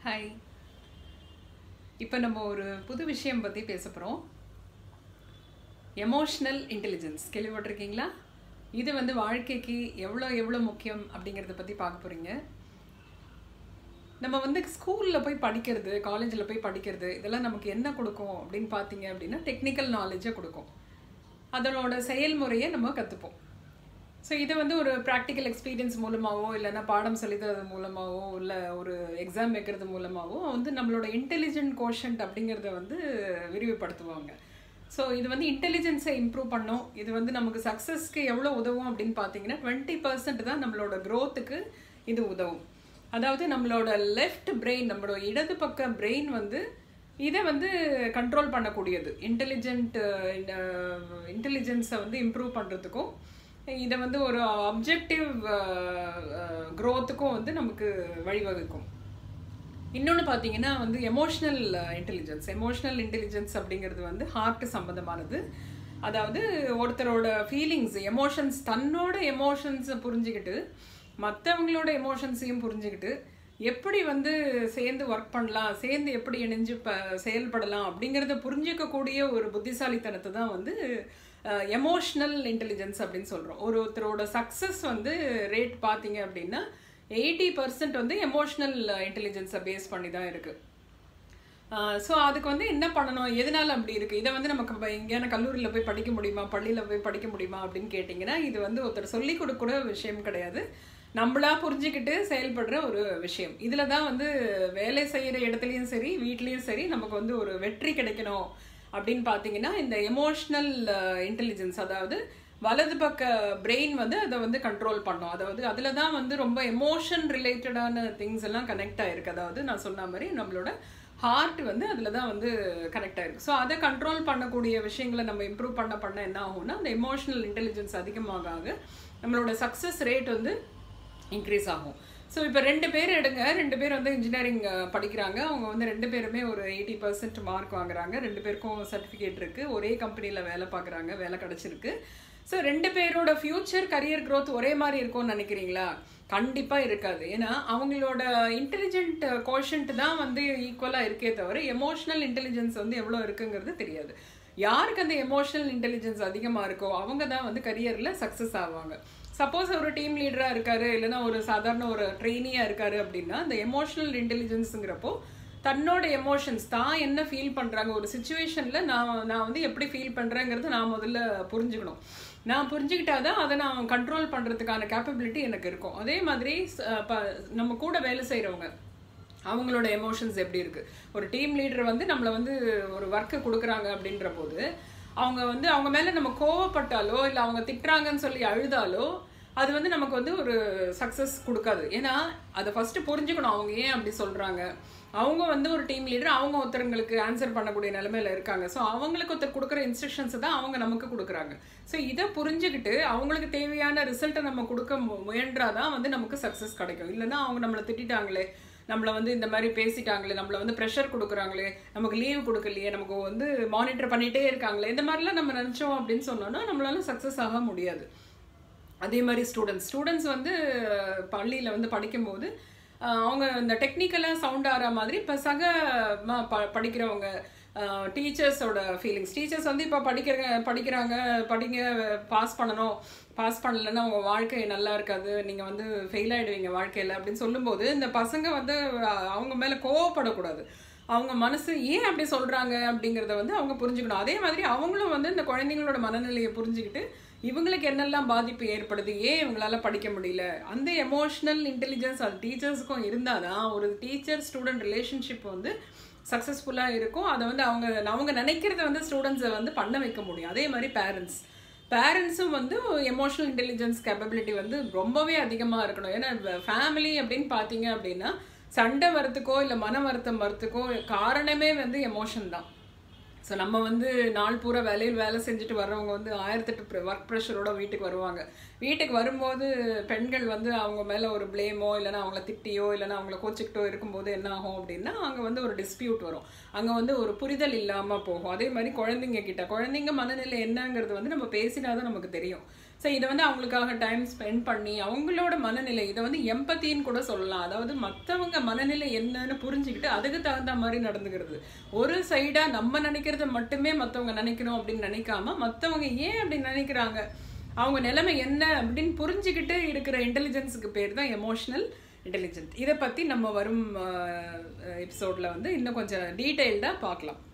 hi இப்போ நம்ம ஒரு புது விஷயம் பற்றி பேச போகிறோம் எமோஷ்னல் இன்டெலிஜென்ஸ் கேள்விப்பட்டிருக்கீங்களா இது வந்து வாழ்க்கைக்கு எவ்வளோ எவ்வளோ முக்கியம் அப்படிங்கிறத பற்றி பார்க்க போகிறீங்க நம்ம வந்து ஸ்கூலில் போய் படிக்கிறது காலேஜில் போய் படிக்கிறது இதெல்லாம் நமக்கு என்ன கொடுக்கும் அப்படின்னு பார்த்தீங்க அப்படின்னா டெக்னிக்கல் நாலேஜை கொடுக்கும் அதனோட செயல்முறையை நம்ம கற்றுப்போம் ஸோ இதை வந்து ஒரு ப்ராக்டிக்கல் எக்ஸ்பீரியன்ஸ் மூலமாகவோ இல்லைன்னா பாடம் சொல்லித்தரது மூலமாகவோ இல்லை ஒரு எக்ஸாம் வைக்கிறது மூலமாகவோ வந்து நம்மளோட இன்டெலிஜென்ட் கோஷன்ட் அப்படிங்கிறத வந்து விரிவுபடுத்துவாங்க ஸோ இது வந்து இன்டெலிஜென்ஸை இம்ப்ரூவ் பண்ணும் இது வந்து நமக்கு சக்ஸஸ்க்கு எவ்வளோ உதவும் அப்படின்னு பார்த்தீங்கன்னா டுவெண்ட்டி பர்சன்ட் தான் நம்மளோட க்ரோத்துக்கு இது உதவும் அதாவது நம்மளோட லெஃப்ட் பிரெயின் நம்மளோட இடது பக்க பிரெயின் வந்து இதை வந்து கண்ட்ரோல் பண்ணக்கூடியது இன்டெலிஜென்ட் இன்டெலிஜென்ஸை வந்து இம்ப்ரூவ் பண்ணுறதுக்கும் இதை வந்து ஒரு அப்ஜெக்டிவ் க்ரோத்துக்கும் வந்து நமக்கு வழிவகுக்கும் இன்னொன்று பார்த்தீங்கன்னா வந்து எமோஷ்னல் இன்டெலிஜென்ஸ் எமோஷ்னல் இன்டெலிஜென்ஸ் அப்படிங்கிறது வந்து ஹார்ட் சம்மந்தமானது அதாவது ஒருத்தரோட ஃபீலிங்ஸ் எமோஷன்ஸ் தன்னோட எமோஷன்ஸை புரிஞ்சுக்கிட்டு மற்றவங்களோட எமோஷன்ஸையும் புரிஞ்சுக்கிட்டு எப்படி வந்து சேர்ந்து ஒர்க் பண்ணலாம் சேர்ந்து எப்படி இணைஞ்சு ப செயல்படலாம் அப்படிங்கிறத புரிஞ்சிக்கக்கூடிய ஒரு புத்திசாலித்தனத்தை தான் வந்து எமோஷ்னல் இன்டெலிஜென்ஸ் அப்படின்னு சொல்கிறோம் ஒரு ஒருத்தரோட சக்ஸஸ் வந்து ரேட் பார்த்தீங்க அப்படின்னா எயிட்டி பர்சன்ட் வந்து எமோஷ்னல் இன்டெலிஜென்ஸை பேஸ் பண்ணி தான் இருக்குது ஸோ அதுக்கு வந்து என்ன பண்ணணும் எதனால அப்படி இருக்குது இதை வந்து நமக்கு எங்கேயான கல்லூரியில் போய் படிக்க முடியுமா பள்ளியில் போய் படிக்க முடியுமா அப்படின்னு கேட்டிங்கன்னா இது வந்து ஒருத்தர் சொல்லி கொடுக்குற விஷயம் கிடையாது நம்மளா புரிஞ்சுக்கிட்டு செயல்படுற ஒரு விஷயம் இதில் தான் வந்து வேலை செய்கிற இடத்துலையும் சரி வீட்லேயும் சரி நமக்கு வந்து ஒரு வெற்றி கிடைக்கணும் அப்படின்னு பார்த்தீங்கன்னா இந்த எமோஷ்னல் இன்டெலிஜென்ஸ் அதாவது வலது பக்க பிரெயின் வந்து அதை வந்து கண்ட்ரோல் பண்ணும் அதாவது அதில் தான் வந்து ரொம்ப எமோஷன் ரிலேட்டடான திங்ஸ் எல்லாம் கனெக்ட் ஆகிருக்கு அதாவது நான் சொன்ன மாதிரி நம்மளோட ஹார்ட் வந்து அதில் தான் வந்து கனெக்ட் ஆகிருக்கு ஸோ அதை கண்ட்ரோல் பண்ணக்கூடிய விஷயங்களை நம்ம இம்ப்ரூவ் பண்ண பண்ண என்ன ஆகும்னா அந்த எமோஷனல் இன்டெலிஜென்ஸ் அதிகமாக ஆக நம்மளோட சக்ஸஸ் ரேட் வந்து இன்க்ரீஸ் ஆகும் ஸோ இப்போ ரெண்டு பேர் எடுங்க ரெண்டு பேர் வந்து இன்ஜினியரிங் படிக்கிறாங்க அவங்க வந்து ரெண்டு பேருமே ஒரு எயிட்டி பர்சன்ட் மார்க் வாங்குறாங்க ரெண்டு பேருக்கும் சர்டிஃபிகேட் இருக்குது ஒரே கம்பெனியில் வேலை பார்க்குறாங்க வேலை கிடச்சிருக்கு ஸோ ரெண்டு பேரோட ஃப்யூச்சர் கரியர் க்ரோத் ஒரே மாதிரி இருக்கும்னு நினைக்கிறீங்களா கண்டிப்பாக இருக்காது ஏன்னா அவங்களோட இன்டெலிஜென்ட் கோஷன்ட் தான் வந்து ஈக்குவலாக இருக்கே தவிர எமோஷ்னல் இன்டெலிஜென்ஸ் வந்து எவ்வளோ இருக்குங்கிறது தெரியாது யாருக்கு அந்த எமோஷனல் இன்டெலிஜென்ஸ் அதிகமாக இருக்கோ அவங்க தான் வந்து கரியரில் சக்ஸஸ் ஆவாங்க சப்போஸ் ஒரு டீம் லீடராக இருக்காரு இல்லைன்னா ஒரு சாதாரண ஒரு ட்ரெயினியாக இருக்காரு அப்படின்னா அந்த எமோஷனல் இன்டெலிஜென்ஸுங்கிறப்போ தன்னோட எமோஷன்ஸ் தான் என்ன ஃபீல் பண்ணுறாங்க ஒரு சுச்சுவேஷனில் நான் நான் வந்து எப்படி ஃபீல் பண்ணுறேங்கிறது நான் முதல்ல புரிஞ்சுக்கணும் நான் புரிஞ்சுக்கிட்டாதான் அதை நான் கண்ட்ரோல் பண்ணுறதுக்கான கேப்பபிலிட்டி எனக்கு இருக்கும் அதே மாதிரி நம்ம கூட வேலை செய்கிறவங்க அவங்களோட எமோஷன்ஸ் எப்படி இருக்குது ஒரு டீம் லீடர் வந்து நம்மளை வந்து ஒரு ஒர்க்கு கொடுக்குறாங்க அப்படின்ற போது அவங்க வந்து அவங்க மேலே நம்ம கோவப்பட்டாலோ இல்லை அவங்க திட்டுறாங்கன்னு சொல்லி அழுதாலோ அது வந்து நமக்கு வந்து ஒரு சக்ஸஸ் கொடுக்காது ஏன்னா அதை ஃபஸ்ட்டு புரிஞ்சுக்கணும் அவங்க ஏன் அப்படி சொல்கிறாங்க அவங்க வந்து ஒரு டீம் லீடர் அவங்க ஒருத்தருங்களுக்கு ஆன்சர் பண்ணக்கூடிய நிலமையில இருக்காங்க ஸோ அவங்களுக்கு ஒருத்தர் கொடுக்குற இன்ஸ்ட்ரக்ஷன்ஸை தான் அவங்க நமக்கு கொடுக்குறாங்க ஸோ இதை புரிஞ்சுக்கிட்டு அவங்களுக்கு தேவையான ரிசல்ட்டை நம்ம கொடுக்க முயன்றாதான் வந்து நமக்கு சக்ஸஸ் கிடைக்கும் இல்லைன்னா அவங்க நம்மளை திட்டாங்களே நம்மளை வந்து இந்த மாதிரி பேசிட்டாங்களே நம்மளை வந்து ப்ரெஷர் கொடுக்குறாங்களே நமக்கு லீவ் கொடுக்கலையே நமக்கு வந்து மானிட்டர் பண்ணிகிட்டே இருக்காங்களே இந்த மாதிரிலாம் நம்ம நினச்சோம் அப்படின்னு சொன்னோன்னா நம்மளால சக்ஸஸ் ஆக முடியாது அதே மாதிரி ஸ்டூடெண்ட்ஸ் ஸ்டூடெண்ட்ஸ் வந்து பள்ளியில் வந்து படிக்கும்போது அவங்க இந்த டெக்னிக்கலாக சவுண்ட் ஆகிற மாதிரி இப்போ சக ப படிக்கிறவங்க டீச்சர்ஸோட ஃபீலிங்ஸ் டீச்சர்ஸ் வந்து இப்போ படிக்கிற படிக்கிறாங்க படிங்க பாஸ் பண்ணணும் பாஸ் பண்ணலைன்னா உங்கள் வாழ்க்கை நல்லா இருக்காது நீங்கள் வந்து ஃபெயில் ஆகிடுவீங்க வாழ்க்கையில் அப்படின்னு சொல்லும்போது இந்த பசங்க வந்து அவங்க மேலே கோவப்படக்கூடாது அவங்க மனசு ஏன் அப்படி சொல்கிறாங்க அப்படிங்கிறத வந்து அவங்க புரிஞ்சுக்கணும் அதே மாதிரி அவங்களும் வந்து இந்த குழந்தைங்களோட மனநிலையை புரிஞ்சுக்கிட்டு இவங்களுக்கு என்னெல்லாம் பாதிப்பு ஏற்படுது ஏன் இவங்களால படிக்க முடியல அந்த எமோஷ்னல் இன்டெலிஜென்ஸ் அது டீச்சர்ஸுக்கும் இருந்தால் தான் ஒரு டீச்சர் ஸ்டூடெண்ட் ரிலேஷன்ஷிப் வந்து சக்ஸஸ்ஃபுல்லாக இருக்கும் அதை வந்து அவங்க அவங்க நினைக்கிறத வந்து ஸ்டூடெண்ட்ஸை வந்து பண்ண வைக்க முடியும் அதே மாதிரி பேரண்ட்ஸ் பேரண்ட்ஸும் வந்து எமோஷனல் இன்டெலிஜென்ஸ் கேப்பபிலிட்டி வந்து ரொம்பவே அதிகமாக இருக்கணும் ஏன்னா ஃபேமிலி அப்படின்னு பார்த்தீங்க அப்படின்னா சண்டை வரத்துக்கோ இல்லை மன வருத்தம் வரத்துக்கோ காரணமே வந்து எமோஷன் தான் ஸோ நம்ம வந்து நாள் பூரா வேலையில் வேலை செஞ்சுட்டு வர்றவங்க வந்து ஆயிரத்தெட்டு ஒர்க் ப்ரெஷரோட வீட்டுக்கு வருவாங்க வீட்டுக்கு வரும்போது பெண்கள் வந்து அவங்க மேலே ஒரு ப்ளேமோ இல்லைனா அவங்கள திட்டியோ இல்லைனா அவங்கள கோச்சிக்கிட்டோ இருக்கும்போது என்ன ஆகும் அப்படின்னா அங்கே வந்து ஒரு டிஸ்பியூட் வரும் அங்கே வந்து ஒரு புரிதல் இல்லாமல் போகும் அதே மாதிரி குழந்தைங்க கிட்ட குழந்தைங்க மனநிலை என்னங்கிறது வந்து நம்ம பேசினா தான் நமக்கு தெரியும் ஸோ இதை வந்து அவங்களுக்காக டைம் ஸ்பெண்ட் பண்ணி அவங்களோட மனநிலை இதை வந்து எம்பத்தின்னு கூட சொல்லலாம் அதாவது மற்றவங்க மனநிலை என்னன்னு புரிஞ்சுக்கிட்டு அதுக்கு தகுந்த மாதிரி நடந்துக்கிறது ஒரு சைடாக நம்ம நினைக்கிறத மட்டுமே மற்றவங்க நினைக்கணும் அப்படின்னு நினைக்காம மற்றவங்க ஏன் அப்படி நினைக்கிறாங்க அவங்க நிலைமை என்ன அப்படின்னு புரிஞ்சுக்கிட்டு இருக்கிற இன்டெலிஜென்ஸுக்கு பேர் தான் எமோஷனல் இன்டெலிஜென்ட் இதை பற்றி நம்ம வரும் எபிசோடில் வந்து இன்னும் கொஞ்சம் டீட்டெயில்டாக பார்க்கலாம்